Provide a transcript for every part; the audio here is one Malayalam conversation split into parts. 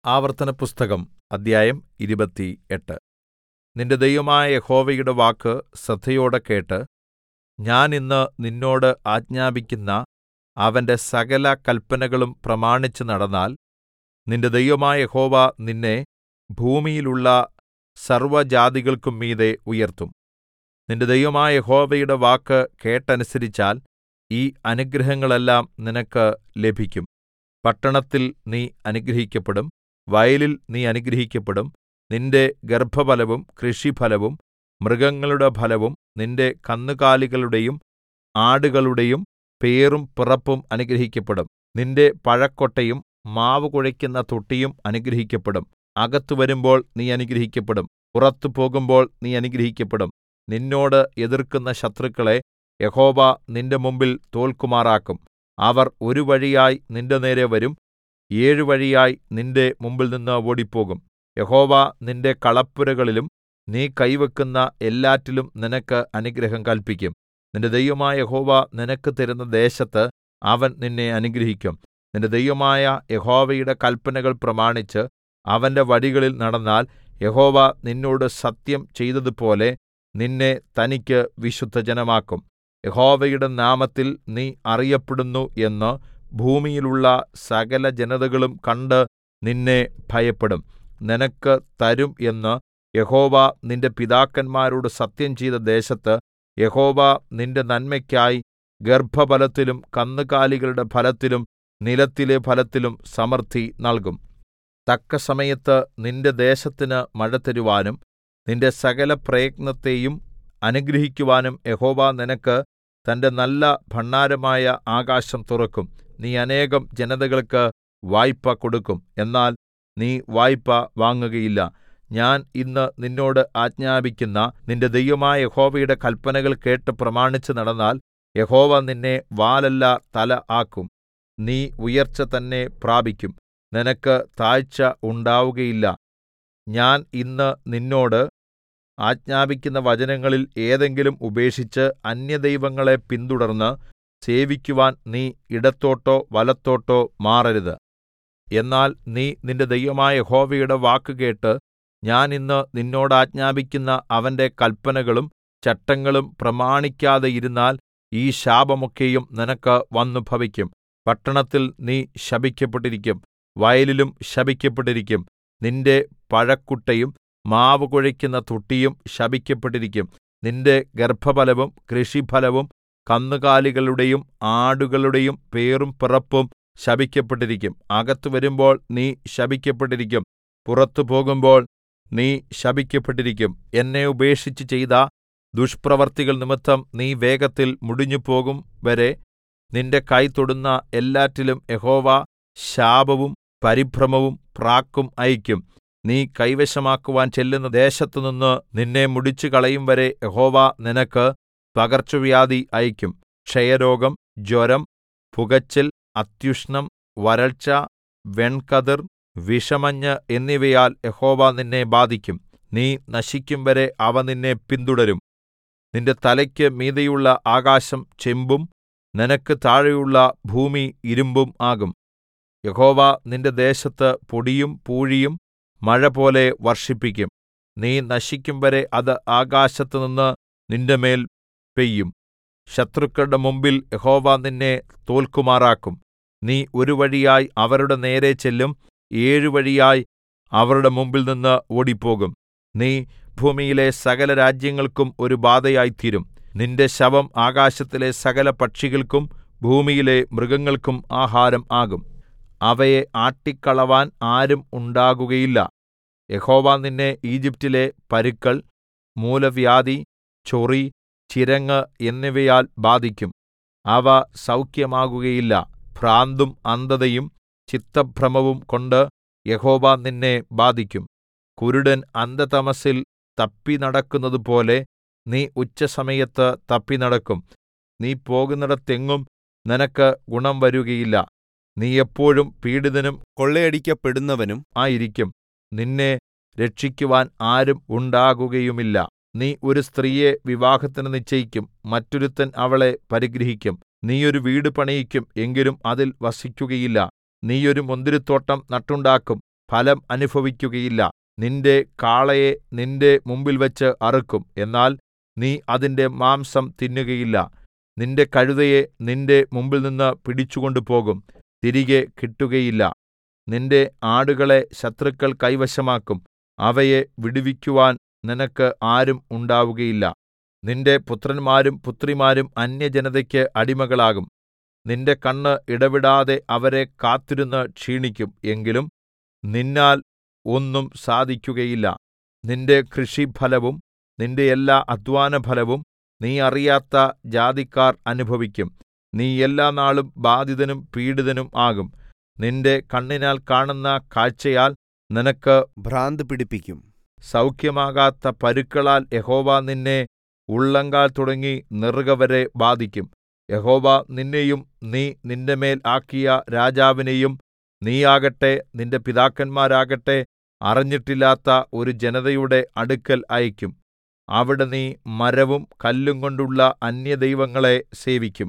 ആവർത്തനപുസ്തകം അദ്ധ്യായം ഇരുപത്തിയെട്ട് നിന്റെ ദൈവമായ യഹോവയുടെ വാക്ക് ശ്രദ്ധയോടെ കേട്ട് ഞാൻ ഇന്ന് നിന്നോട് ആജ്ഞാപിക്കുന്ന അവന്റെ സകല കല്പനകളും പ്രമാണിച്ചു നടന്നാൽ നിന്റെ ദൈവമായ യഹോവ നിന്നെ ഭൂമിയിലുള്ള സർവ്വജാതികൾക്കും മീതെ ഉയർത്തും നിന്റെ ദൈവമായ യഹോവയുടെ വാക്ക് കേട്ടനുസരിച്ചാൽ ഈ അനുഗ്രഹങ്ങളെല്ലാം നിനക്ക് ലഭിക്കും പട്ടണത്തിൽ നീ അനുഗ്രഹിക്കപ്പെടും വയലിൽ നീ അനുഗ്രഹിക്കപ്പെടും നിന്റെ ഗർഭഫലവും കൃഷിഫലവും മൃഗങ്ങളുടെ ഫലവും നിന്റെ കന്നുകാലികളുടെയും ആടുകളുടെയും പേറും പിറപ്പും അനുഗ്രഹിക്കപ്പെടും നിന്റെ പഴക്കൊട്ടയും മാവു കുഴയ്ക്കുന്ന തൊട്ടിയും അനുഗ്രഹിക്കപ്പെടും അകത്ത് വരുമ്പോൾ നീ അനുഗ്രഹിക്കപ്പെടും പുറത്തു പോകുമ്പോൾ നീ അനുഗ്രഹിക്കപ്പെടും നിന്നോട് എതിർക്കുന്ന ശത്രുക്കളെ യഹോവ നിന്റെ മുമ്പിൽ തോല്ക്കുമാറാക്കും അവർ ഒരു വഴിയായി നിന്റെനേരെ വരും ഏഴു വഴിയായി നിന്റെ മുമ്പിൽനിന്ന് ഓടിപ്പോകും യഹോവ നിന്റെ കളപ്പുരകളിലും നീ കൈവയ്ക്കുന്ന എല്ലാറ്റിലും നിനക്ക് അനുഗ്രഹം കല്പിക്കും നിന്റെ ദൈവമായ യഹോവ നിനക്ക് തരുന്ന ദേശത്ത് അവൻ നിന്നെ അനുഗ്രഹിക്കും നിന്റെ ദൈവമായ യഹോവയുടെ കല്പനകൾ പ്രമാണിച്ച് അവന്റെ വഴികളിൽ നടന്നാൽ യഹോവ നിന്നോട് സത്യം ചെയ്തതുപോലെ നിന്നെ തനിക്ക് വിശുദ്ധജനമാക്കും യഹോവയുടെ നാമത്തിൽ നീ അറിയപ്പെടുന്നു എന്ന് ഭൂമിയിലുള്ള സകല ജനതകളും കണ്ട് നിന്നെ ഭയപ്പെടും നിനക്ക് തരും എന്ന് യഹോവ നിന്റെ പിതാക്കന്മാരോട് സത്യം ചെയ്ത ദേശത്ത് യഹോവ നിന്റെ നന്മയ്ക്കായി ഗർഭഫലത്തിലും കന്നുകാലികളുടെ ഫലത്തിലും നിലത്തിലെ ഫലത്തിലും സമൃദ്ധി നൽകും തക്കസമയത്ത് നിന്റെ ദേശത്തിന് മഴ തരുവാനും നിന്റെ സകല പ്രയത്നത്തെയും അനുഗ്രഹിക്കുവാനും യഹോവ നിനക്ക് തന്റെ നല്ല ഭണ്ഡാരമായ ആകാശം തുറക്കും നീ അനേകം ജനതകൾക്ക് വായ്പ കൊടുക്കും എന്നാൽ നീ വായ്പ വാങ്ങുകയില്ല ഞാൻ ഇന്ന് നിന്നോട് ആജ്ഞാപിക്കുന്ന നിന്റെ ദൈവമായ യഹോവയുടെ കല്പനകൾ കേട്ട് പ്രമാണിച്ചു നടന്നാൽ യഹോവ നിന്നെ വാലല്ല തല ആക്കും നീ ഉയർച്ച തന്നെ പ്രാപിക്കും നിനക്ക് താഴ്ച ഉണ്ടാവുകയില്ല ഞാൻ ഇന്ന് നിന്നോട് ആജ്ഞാപിക്കുന്ന വചനങ്ങളിൽ ഏതെങ്കിലും ഉപേക്ഷിച്ച് അന്യദൈവങ്ങളെ പിന്തുടർന്ന് സേവിക്കുവാൻ നീ ഇടത്തോട്ടോ വലത്തോട്ടോ മാറരുത് എന്നാൽ നീ നിന്റെ ദൈവമായ യഹോവയുടെ വാക്കുകേട്ട് ഞാൻ ഇന്ന് നിന്നോട് ആജ്ഞാപിക്കുന്ന അവന്റെ കല്പനകളും ചട്ടങ്ങളും പ്രമാണിക്കാതെ ഇരുന്നാൽ ഈ ശാപമൊക്കെയും നിനക്ക് വന്നു ഭവിക്കും പട്ടണത്തിൽ നീ ശപിക്കപ്പെട്ടിരിക്കും വയലിലും ശപിക്കപ്പെട്ടിരിക്കും നിന്റെ പഴക്കുട്ടയും മാവ് കുഴയ്ക്കുന്ന തൊട്ടിയും ശപിക്കപ്പെട്ടിരിക്കും നിന്റെ ഗർഭഫലവും കൃഷിഫലവും കന്നുകാലികളുടെയും ആടുകളുടെയും പേറും പിറപ്പും ശപിക്കപ്പെട്ടിരിക്കും അകത്ത് വരുമ്പോൾ നീ ശപിക്കപ്പെട്ടിരിക്കും പുറത്തു പോകുമ്പോൾ നീ ശപിക്കപ്പെട്ടിരിക്കും എന്നെ ഉപേക്ഷിച്ച് ചെയ്ത ദുഷ്പ്രവർത്തികൾ നിമിത്തം നീ വേഗത്തിൽ മുടിഞ്ഞുപോകും വരെ നിന്റെ കൈ തൊടുന്ന എല്ലാറ്റിലും യഹോവ ശാപവും പരിഭ്രമവും പ്രാക്കും അയക്കും നീ കൈവശമാക്കുവാൻ ചെല്ലുന്ന ദേശത്തുനിന്ന് നിന്നെ മുടിച്ചു കളയും വരെ യഹോവ നിനക്ക് പകർച്ചവ്യാധി അയക്കും ക്ഷയരോഗം ജ്വരം പുകച്ചൽ അത്യുഷ്ണം വരൾച്ച വെൺകതിർ വിഷമഞ്ഞ് എന്നിവയാൽ യഹോവ നിന്നെ ബാധിക്കും നീ നശിക്കും വരെ അവ നിന്നെ പിന്തുടരും നിന്റെ തലയ്ക്ക് മീതെയുള്ള ആകാശം ചെമ്പും നിനക്ക് താഴെയുള്ള ഭൂമി ഇരുമ്പും ആകും യഹോവ നിന്റെ ദേശത്ത് പൊടിയും പൂഴിയും മഴപോലെ വർഷിപ്പിക്കും നീ നശിക്കും വരെ അത് ആകാശത്തുനിന്ന് നിന്റെമേൽ പെയ്യും ശത്രുക്കളുടെ മുമ്പിൽ യഹോവ നിന്നെ തോൽക്കുമാറാക്കും നീ ഒരു വഴിയായി അവരുടെ നേരെ ചെല്ലും ഏഴു വഴിയായി അവരുടെ മുമ്പിൽനിന്ന് ഓടിപ്പോകും നീ ഭൂമിയിലെ സകല രാജ്യങ്ങൾക്കും ഒരു ബാധയായിത്തീരും നിന്റെ ശവം ആകാശത്തിലെ സകല പക്ഷികൾക്കും ഭൂമിയിലെ മൃഗങ്ങൾക്കും ആഹാരം ആകും അവയെ ആട്ടിക്കളവാൻ ആരും ഉണ്ടാകുകയില്ല യഹോവ നിന്നെ ഈജിപ്റ്റിലെ പരുക്കൾ മൂലവ്യാധി ചൊറി ചിരങ്ങ് എന്നിവയാൽ ബാധിക്കും അവ സൗഖ്യമാകുകയില്ല ഭ്രാന്തും അന്ധതയും ചിത്തഭ്രമവും കൊണ്ട് യഹോവ നിന്നെ ബാധിക്കും കുരുടൻ അന്ധതമസ്സിൽ തപ്പി നടക്കുന്നതുപോലെ നീ ഉച്ചസമയത്ത് തപ്പി നടക്കും നീ പോകുന്നിടത്തെങ്ങും നിനക്ക് ഗുണം വരുകയില്ല നീ എപ്പോഴും പീഡിതനും കൊള്ളയടിക്കപ്പെടുന്നവനും ആയിരിക്കും നിന്നെ രക്ഷിക്കുവാൻ ആരും ഉണ്ടാകുകയുമില്ല നീ ഒരു സ്ത്രീയെ വിവാഹത്തിന് നിശ്ചയിക്കും മറ്റൊരുത്തൻ അവളെ പരിഗ്രഹിക്കും നീ ഒരു വീട് പണിയിക്കും എങ്കിലും അതിൽ വസിക്കുകയില്ല നീ ഒരു മുന്തിരിത്തോട്ടം നട്ടുണ്ടാക്കും ഫലം അനുഭവിക്കുകയില്ല നിന്റെ കാളയെ നിന്റെ മുമ്പിൽവച്ച് അറുക്കും എന്നാൽ നീ അതിന്റെ മാംസം തിന്നുകയില്ല നിന്റെ കഴുതയെ നിന്റെ മുമ്പിൽനിന്ന് പിടിച്ചുകൊണ്ടുപോകും തിരികെ കിട്ടുകയില്ല നിന്റെ ആടുകളെ ശത്രുക്കൾ കൈവശമാക്കും അവയെ വിടുവിക്കുവാൻ നിനക്ക് ആരും ഉണ്ടാവുകയില്ല നിന്റെ പുത്രന്മാരും പുത്രിമാരും അന്യജനതയ്ക്ക് അടിമകളാകും നിന്റെ കണ്ണ് ഇടവിടാതെ അവരെ കാത്തിരുന്ന് ക്ഷീണിക്കും എങ്കിലും നിന്നാൽ ഒന്നും സാധിക്കുകയില്ല നിന്റെ കൃഷിഫലവും നിന്റെ എല്ലാ അധ്വാനഫലവും നീ അറിയാത്ത ജാതിക്കാർ അനുഭവിക്കും നീ എല്ലാനാളും ബാധിതനും പീഡിതനും ആകും നിന്റെ കണ്ണിനാൽ കാണുന്ന കാഴ്ചയാൽ നിനക്ക് ഭ്രാന്ത് പിടിപ്പിക്കും സൗഖ്യമാകാത്ത പരുക്കളാൽ യഹോവ നിന്നെ ഉള്ളങ്കാൽ തുടങ്ങി നെറുകവരെ ബാധിക്കും യഹോവ നിന്നെയും നീ നിന്റെമേൽ ആക്കിയ രാജാവിനെയും നീയാകട്ടെ നിന്റെ പിതാക്കന്മാരാകട്ടെ അറിഞ്ഞിട്ടില്ലാത്ത ഒരു ജനതയുടെ അടുക്കൽ അയക്കും അവിടെ നീ മരവും കല്ലും കൊണ്ടുള്ള അന്യദൈവങ്ങളെ സേവിക്കും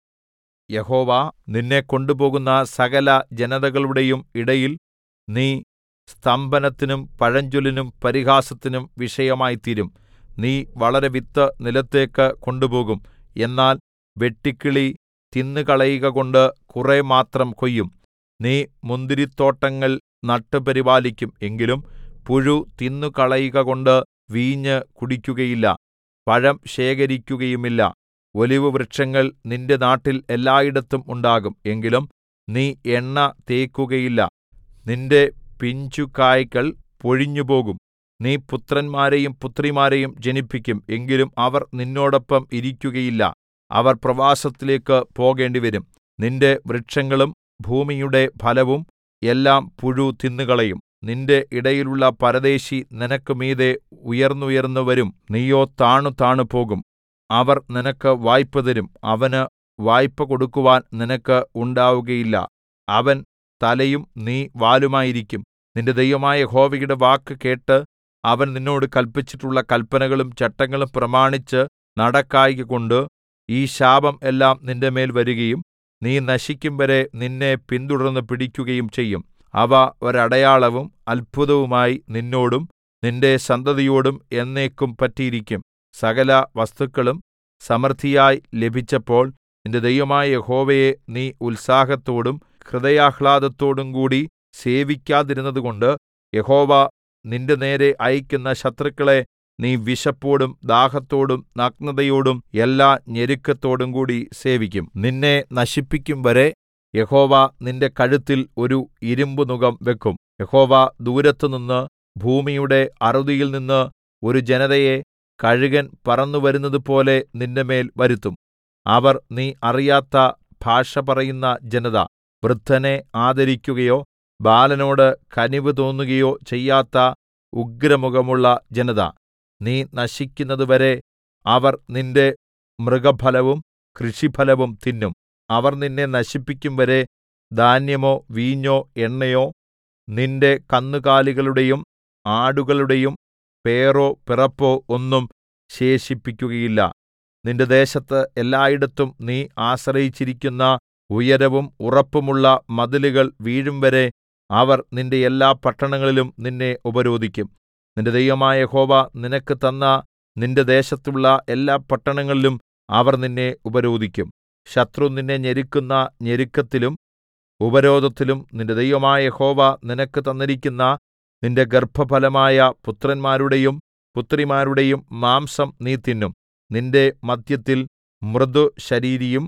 യഹോവ നിന്നെ കൊണ്ടുപോകുന്ന സകല ജനതകളുടെയും ഇടയിൽ നീ സ്തംഭനത്തിനും പഴഞ്ചൊല്ലിനും പരിഹാസത്തിനും വിഷയമായിത്തീരും നീ വളരെ വിത്ത് നിലത്തേക്ക് കൊണ്ടുപോകും എന്നാൽ വെട്ടുക്കിളി തിന്നുകളയുകകൊണ്ട് കുറെ മാത്രം കൊയ്യും നീ മുന്തിരിത്തോട്ടങ്ങൾ നട്ടുപരിപാലിക്കും എങ്കിലും പുഴു തിന്നുകളയുകകൊണ്ട് വീഞ്ഞ് കുടിക്കുകയില്ല പഴം ശേഖരിക്കുകയുമില്ല ഒലിവുവൃക്ഷങ്ങൾ നിന്റെ നാട്ടിൽ എല്ലായിടത്തും ഉണ്ടാകും എങ്കിലും നീ എണ്ണ തേക്കുകയില്ല നിന്റെ പിഞ്ചുകായ്കൾ പൊഴിഞ്ഞുപോകും നീ പുത്രന്മാരെയും പുത്രിമാരെയും ജനിപ്പിക്കും എങ്കിലും അവർ നിന്നോടൊപ്പം ഇരിക്കുകയില്ല അവർ പ്രവാസത്തിലേക്ക് പോകേണ്ടിവരും നിന്റെ വൃക്ഷങ്ങളും ഭൂമിയുടെ ഫലവും എല്ലാം പുഴു തിന്നുകളയും നിന്റെ ഇടയിലുള്ള പരദേശി നിനക്ക് മീതെ ഉയർന്നുയർന്നു വരും നീയോ താണു താണു പോകും അവർ നിനക്ക് വായ്പ തരും അവന് വായ്പ കൊടുക്കുവാൻ നിനക്ക് ഉണ്ടാവുകയില്ല അവൻ തലയും നീ വാലുമായിരിക്കും നിന്റെ ദൈവമായ യഹോവയുടെ വാക്ക് കേട്ട് അവൻ നിന്നോട് കല്പിച്ചിട്ടുള്ള കല്പനകളും ചട്ടങ്ങളും പ്രമാണിച്ച് നടക്കായ്കകൊണ്ട് ഈ ശാപം എല്ലാം നിന്റെമേൽ വരികയും നീ നശിക്കും വരെ നിന്നെ പിന്തുടർന്ന് പിടിക്കുകയും ചെയ്യും അവ ഒരടയാളവും അത്ഭുതവുമായി നിന്നോടും നിന്റെ സന്തതിയോടും എന്നേക്കും പറ്റിയിരിക്കും സകല വസ്തുക്കളും സമൃദ്ധിയായി ലഭിച്ചപ്പോൾ നിന്റെ ദൈവമായ യഹോവയെ നീ ഉത്സാഹത്തോടും ഹൃദയാഹ്ലാദത്തോടും കൂടി സേവിക്കാതിരുന്നതുകൊണ്ട് യഹോവ നിന്റെ നേരെ അയക്കുന്ന ശത്രുക്കളെ നീ വിശപ്പോടും ദാഹത്തോടും നഗ്നതയോടും എല്ലാ ഞെരുക്കത്തോടും കൂടി സേവിക്കും നിന്നെ നശിപ്പിക്കും വരെ യഹോവ നിന്റെ കഴുത്തിൽ ഒരു ഇരുമ്പ് നുകം വെക്കും യഹോവ ദൂരത്തുനിന്ന് ഭൂമിയുടെ അറുതിയിൽ നിന്ന് ഒരു ജനതയെ കഴുകൻ പറന്നുവരുന്നതുപോലെ നിന്റെമേൽ വരുത്തും അവർ നീ അറിയാത്ത ഭാഷ പറയുന്ന ജനത വൃദ്ധനെ ആദരിക്കുകയോ ബാലനോട് കനിവ് തോന്നുകയോ ചെയ്യാത്ത ഉഗ്രമുഖമുള്ള ജനത നീ നശിക്കുന്നതുവരെ അവർ നിന്റെ മൃഗഫലവും കൃഷിഫലവും തിന്നും അവർ നിന്നെ നശിപ്പിക്കും വരെ ധാന്യമോ വീഞ്ഞോ എണ്ണയോ നിന്റെ കന്നുകാലികളുടെയും ആടുകളുടെയും പേറോ പിറപ്പോ ഒന്നും ശേഷിപ്പിക്കുകയില്ല നിന്റെ ദേശത്ത് എല്ലായിടത്തും നീ ആശ്രയിച്ചിരിക്കുന്ന ഉയരവും ഉറപ്പുമുള്ള മതിലുകൾ വീഴുംവരെ അവർ നിന്റെ എല്ലാ പട്ടണങ്ങളിലും നിന്നെ ഉപരോധിക്കും നിന്റെ ദൈവമായ യഹോവ നിനക്ക് തന്ന നിന്റെ ദേശത്തുള്ള എല്ലാ പട്ടണങ്ങളിലും അവർ നിന്നെ ഉപരോധിക്കും ശത്രു നിന്നെ ഞെരുക്കുന്ന ഞെരുക്കത്തിലും ഉപരോധത്തിലും നിന്റെ ദൈവമായ യഹോവ നിനക്ക് തന്നിരിക്കുന്ന നിന്റെ ഗർഭഫലമായ പുത്രന്മാരുടെയും പുത്രിമാരുടെയും മാംസം നീ തിന്നും നിന്റെ മദ്ധ്യത്തിൽ മൃദുശരീരിയും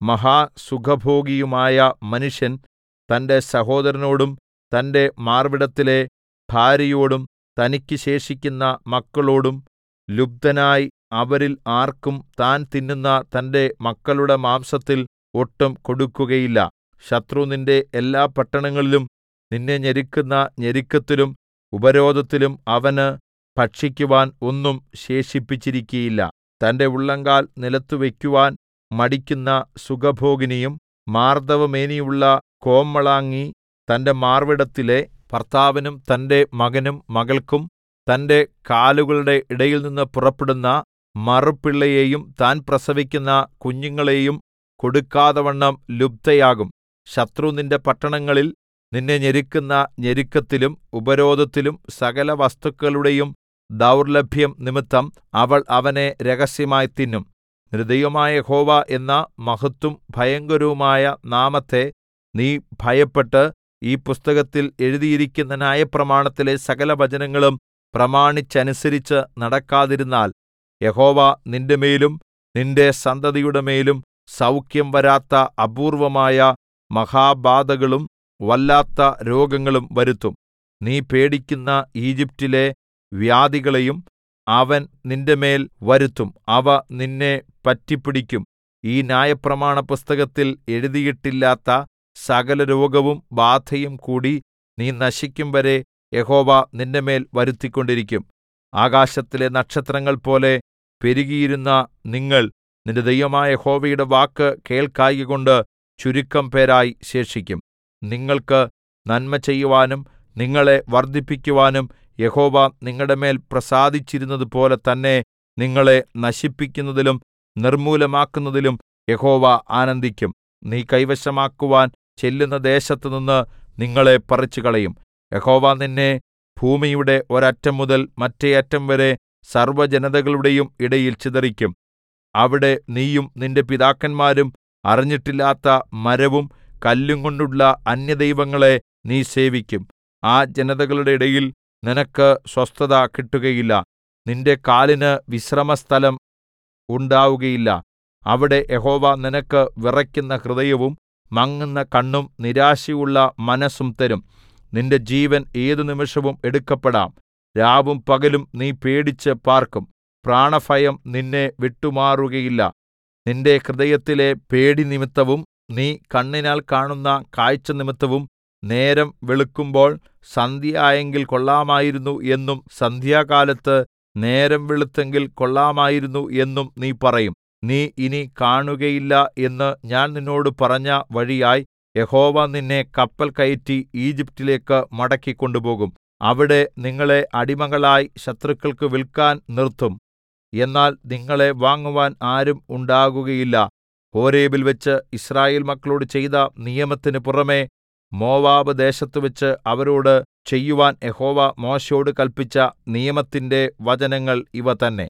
മഹാസുഖഭോഗിയുമായ മനുഷ്യൻ തന്റെ സഹോദരനോടും തന്റെ മാർവിടത്തിലെ ഭാര്യയോടും തനിക്ക് ശേഷിക്കുന്ന മക്കളോടും ലുബ്ധനായി അവരിൽ ആർക്കും താൻ തിന്നുന്ന തന്റെ മക്കളുടെ മാംസത്തിൽ ഒട്ടും കൊടുക്കുകയില്ല ശത്രു നിന്റെ എല്ലാ പട്ടണങ്ങളിലും നിന്നെ ഞെരുക്കുന്ന ഞെരുക്കത്തിലും ഉപരോധത്തിലും അവന് ഭക്ഷിക്കുവാൻ ഒന്നും ശേഷിപ്പിച്ചിരിക്കയില്ല തന്റെ ഉള്ളങ്കാൽ നിലത്തു വയ്ക്കുവാൻ മടിക്കുന്ന സുഖഭോഗിനിയും മാർദ്ദവമേനിയുള്ള കോമ്മളാങ്ങി തന്റെ മാർവിടത്തിലെ ഭർത്താവിനും തന്റെ മകനും മകൾക്കും തന്റെ കാലുകളുടെ ഇടയിൽനിന്ന് പുറപ്പെടുന്ന മറുപിള്ളയെയും താൻ പ്രസവിക്കുന്ന കുഞ്ഞുങ്ങളെയും കൊടുക്കാതവണ്ണം ലുബ്ധയാകും ശത്രു നിന്റെ പട്ടണങ്ങളിൽ നിന്നെ ഞെരുക്കുന്ന ഞെരുക്കത്തിലും ഉപരോധത്തിലും സകല വസ്തുക്കളുടെയും ദൗർലഭ്യം നിമിത്തം അവൾ അവനെ രഹസ്യമായി തിന്നും നിന്റെ ദൈവമായ യഹോവ എന്ന മഹത്തും ഭയങ്കരവുമായ നാമത്തെ നീ ഭയപ്പെട്ട് ഈ പുസ്തകത്തിൽ എഴുതിയിരിക്കുന്ന ന്യായപ്രമാണത്തിലെ സകല വചനങ്ങളും പ്രമാണിച്ചനുസരിച്ച് നടക്കാതിരുന്നാൽ യഹോവ നിന്റെമേലും നിന്റെ സന്തതിയുടെ മേലും സൗഖ്യം വരാത്ത അപൂർവമായ മഹാബാധകളും വല്ലാത്ത രോഗങ്ങളും വരുത്തും നീ പേടിക്കുന്ന ഈജിപ്റ്റിലെ വ്യാധികളെയും അവൻ നിന്റെമേൽ വരുത്തും അവ നിന്നെ പറ്റിപ്പിടിക്കും ഈ ന്യായപ്രമാണ പുസ്തകത്തിൽ എഴുതിയിട്ടില്ലാത്ത സകല രോഗവും ബാധയും കൂടി നീ നശിക്കും വരെ യഹോവ നിന്റെമേൽ വരുത്തിക്കൊണ്ടിരിക്കും ആകാശത്തിലെ നക്ഷത്രങ്ങൾ പോലെ പെരുകിയിരുന്ന നിങ്ങൾ നിന്റെ ദൈവമായ യഹോവയുടെ വാക്ക് കേൾക്കായ്കകൊണ്ട് ചുരുക്കം പേരായി ശേഷിക്കും നിങ്ങൾക്ക് നന്മ ചെയ്യുവാനും നിങ്ങളെ വർദ്ധിപ്പിക്കുവാനും യഹോവ നിങ്ങളുടെ മേൽ പ്രസാദിച്ചിരുന്നതുപോലെ തന്നെ നിങ്ങളെ നശിപ്പിക്കുന്നതിലും നിർമ്മൂലമാക്കുന്നതിലും യഹോവ ആനന്ദിക്കും നീ കൈവശമാക്കുവാൻ ചെല്ലുന്ന ദേശത്തുനിന്ന് നിങ്ങളെ പറിച്ചുകളയും യഹോവ നിന്നെ ഭൂമിയുടെ ഒരറ്റം മുതൽ മറ്റേ അറ്റം വരെ സർവ്വജനതകളുടെയും ഇടയിൽ ചിതറിക്കും അവിടെ നീയും നിന്റെ പിതാക്കന്മാരും അറിഞ്ഞിട്ടില്ലാത്ത മരവും കല്ലും കൊണ്ടുള്ള അന്യദൈവങ്ങളെ നീ സേവിക്കും ആ ജനതകളുടെ ഇടയിൽ നിനക്ക് സ്വസ്ഥത കിട്ടുകയില്ല നിന്റെ കാലിന് വിശ്രമസ്ഥലം ഉണ്ടാവുകയില്ല അവിടെ യഹോവ നിനക്ക് വിറയ്ക്കുന്ന ഹൃദയവും മങ്ങുന്ന കണ്ണും നിരാശയുള്ള മനസ്സും തരും നിന്റെ ജീവൻ ഏതു നിമിഷവും എടുക്കപ്പെടാം രാവും പകലും നീ പേടിച്ച് പാർക്കും പ്രാണഭയം നിന്നെ വിട്ടുമാറുകയില്ല നിന്റെ ഹൃദയത്തിലെ പേടി നിമിത്തവും നീ കണ്ണിനാൽ കാണുന്ന കാഴ്ച നിമിത്തവും നേരം വെളുക്കുമ്പോൾ സന്ധ്യയായെങ്കിൽ കൊള്ളാമായിരുന്നു എന്നും സന്ധ്യാകാലത്ത് നേരം വെളുത്തെങ്കിൽ കൊള്ളാമായിരുന്നു എന്നും നീ പറയും നീ ഇനി കാണുകയില്ല എന്ന് ഞാൻ നിന്നോട് പറഞ്ഞ വഴിയായി യഹോവ നിന്നെ കപ്പൽ കയറ്റി ഈജിപ്റ്റിലേക്ക് മടക്കി കൊണ്ടുപോകും അവിടെ നിങ്ങളെ അടിമകളായി ശത്രുക്കൾക്ക് വിൽക്കാൻ നിർത്തും എന്നാൽ നിങ്ങളെ വാങ്ങുവാൻ ആരും ഉണ്ടാകുകയില്ല ഹോരേബിൽ വെച്ച് യിസ്രായേൽ മക്കളോട് ചെയ്ത നിയമത്തിന് പുറമെ മോവാബ് ദേശത്തുവെച്ച് അവരോട് ചെയ്യുവാൻ യഹോവ മോശെയോട് കല്പിച്ച നിയമത്തിന്റെ വചനങ്ങൾ ഇവ തന്നെ